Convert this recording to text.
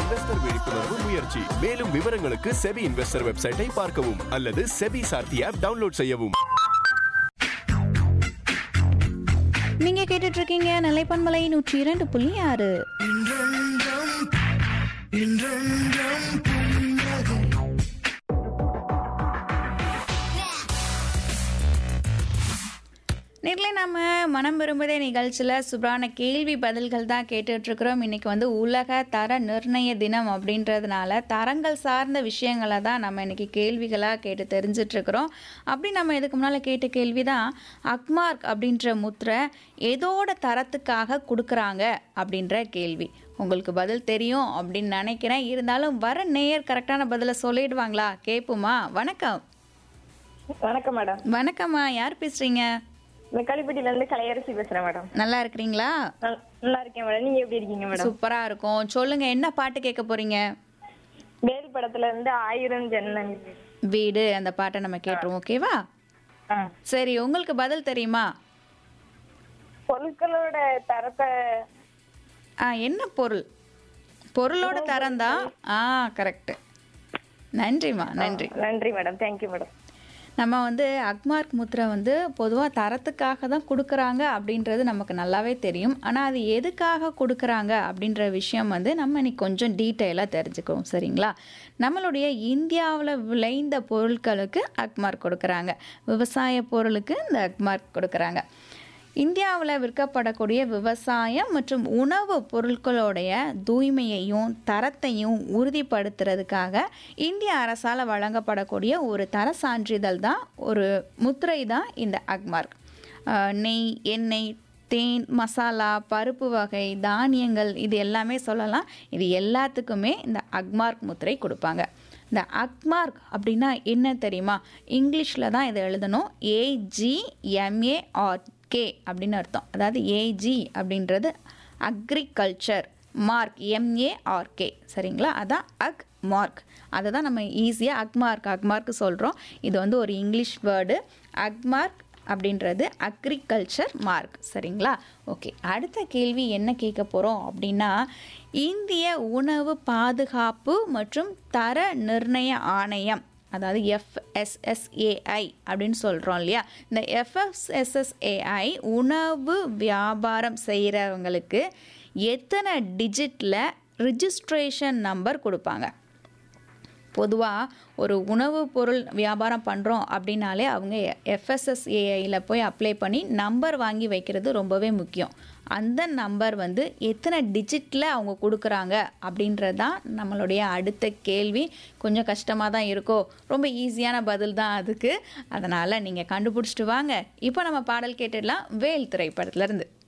Investor விழிப்புணர்வு முயற்சி மேலும் விவரங்களுக்கு செபி இன்வெஸ்டர் வெப்சைட்டை பார்க்கவும் அல்லது செபி சார்த்தி ஆப் டவுன்லோட் செய்யவும் நீங்க கேட்டுட்டு இருக்கீங்க நிலைப்பன்மலை நூற்றி இரண்டு புள்ளி ஆறு நேரில் நம்ம மனம் விரும்புதே நிகழ்ச்சியில் சூப்பரான கேள்வி பதில்கள் தான் கேட்டுட்ருக்குறோம் இன்றைக்கி வந்து உலக தர நிர்ணய தினம் அப்படின்றதுனால தரங்கள் சார்ந்த விஷயங்களை தான் நம்ம இன்றைக்கி கேள்விகளாக கேட்டு தெரிஞ்சிட்ருக்குறோம் அப்படி நம்ம இதுக்கு முன்னால் கேட்ட கேள்வி தான் அக்மார்க் அப்படின்ற முத்திரை எதோட தரத்துக்காக கொடுக்குறாங்க அப்படின்ற கேள்வி உங்களுக்கு பதில் தெரியும் அப்படின்னு நினைக்கிறேன் இருந்தாலும் வர நேயர் கரெக்டான பதிலை சொல்லிடுவாங்களா கேட்போமா வணக்கம் வணக்கம் மேடம் வணக்கம்மா யார் பேசுகிறீங்க இந்த களிப்பட்டியில இருந்து கலையரசி பேசுறேன் மேடம் நல்லா இருக்கிறீங்களா நல்- நல்லா இருக்கேன் மேடம் நீங்க எப்படி இருக்கீங்க மேடம் சூப்பரா இருக்கும் சொல்லுங்க என்ன பாட்டு கேட்க போறீங்க வேல் படத்துல இருந்து ஆயிரம் ஜன்னல் வீடு அந்த பாட்டை நம்ம கேட்டுருவோம் ஓகேவா ஆ. சரி உங்களுக்கு பதில் தெரியுமா பொருட்களோட தரத்தை ஆ என்ன பொருள் பொருளோட தரம் தான் ஆ கரெக்ட் நன்றிம்மா நன்றி நன்றி மேடம் தேங்க்யூ மேடம் நம்ம வந்து அக்மார்க் முத்திரை வந்து பொதுவாக தரத்துக்காக தான் கொடுக்குறாங்க அப்படின்றது நமக்கு நல்லாவே தெரியும் ஆனால் அது எதுக்காக கொடுக்குறாங்க அப்படின்ற விஷயம் வந்து நம்ம இன்னைக்கு கொஞ்சம் டீட்டெயிலாக தெரிஞ்சுக்குவோம் சரிங்களா நம்மளுடைய இந்தியாவில் விளைந்த பொருட்களுக்கு அக்மார்க் கொடுக்குறாங்க விவசாய பொருளுக்கு இந்த அக்மார்க் கொடுக்குறாங்க இந்தியாவில் விற்கப்படக்கூடிய விவசாயம் மற்றும் உணவு பொருட்களுடைய தூய்மையையும் தரத்தையும் உறுதிப்படுத்துறதுக்காக இந்திய அரசால் வழங்கப்படக்கூடிய ஒரு தர சான்றிதழ் தான் ஒரு முத்திரை தான் இந்த அக்மார்க் அஹ் நெய் எண்ணெய் தேன் மசாலா பருப்பு வகை தானியங்கள் இது எல்லாமே சொல்லலாம் இது எல்லாத்துக்குமே இந்த அக்மார்க் முத்திரை கொடுப்பாங்க இந்த அக்மார்க் அப்படின்னா என்ன தெரியுமா இங்கிலீஷில் தான் இதை எழுதணும் ஏஜிஎம்ஏஆர் கே அப்படின்னு அர்த்தம் அதாவது ஏஜி அப்படின்றது அக்ரிகல்ச்சர் மார்க் எம்ஏஆர்கே சரிங்களா அதான் அக் மார்க் அதை தான் நம்ம ஈஸியாக அக்மார்க் அக்மார்க் சொல்கிறோம் இது வந்து ஒரு இங்கிலீஷ் வேர்டு அக்மார்க் அப்படின்றது அக்ரிகல்ச்சர் மார்க் சரிங்களா ஓகே அடுத்த கேள்வி என்ன கேட்க போகிறோம் அப்படின்னா இந்திய உணவு பாதுகாப்பு மற்றும் தர நிர்ணய ஆணையம் அதாவது எஃப்எஸ்எஸ்ஏஐ அப்படின்னு சொல்கிறோம் இல்லையா இந்த எஃப்எஸ்எஸ்எஸ்ஏஐ உணவு வியாபாரம் செய்கிறவங்களுக்கு எத்தனை டிஜிட்டில் ரிஜிஸ்ட்ரேஷன் நம்பர் கொடுப்பாங்க பொதுவாக ஒரு உணவுப் பொருள் வியாபாரம் பண்ணுறோம் அப்படின்னாலே அவங்க எஃப்எஸ்எஸ்ஏஐயில் போய் அப்ளை பண்ணி நம்பர் வாங்கி வைக்கிறது ரொம்பவே முக்கியம் அந்த நம்பர் வந்து எத்தனை டிஜிட்டில் அவங்க கொடுக்குறாங்க அப்படின்றது தான் நம்மளுடைய அடுத்த கேள்வி கொஞ்சம் கஷ்டமாக தான் இருக்கோ ரொம்ப ஈஸியான பதில் தான் அதுக்கு அதனால் நீங்கள் கண்டுபிடிச்சிட்டு வாங்க இப்போ நம்ம பாடல் கேட்டுடலாம் வேல் திரைப்படத்துலேருந்து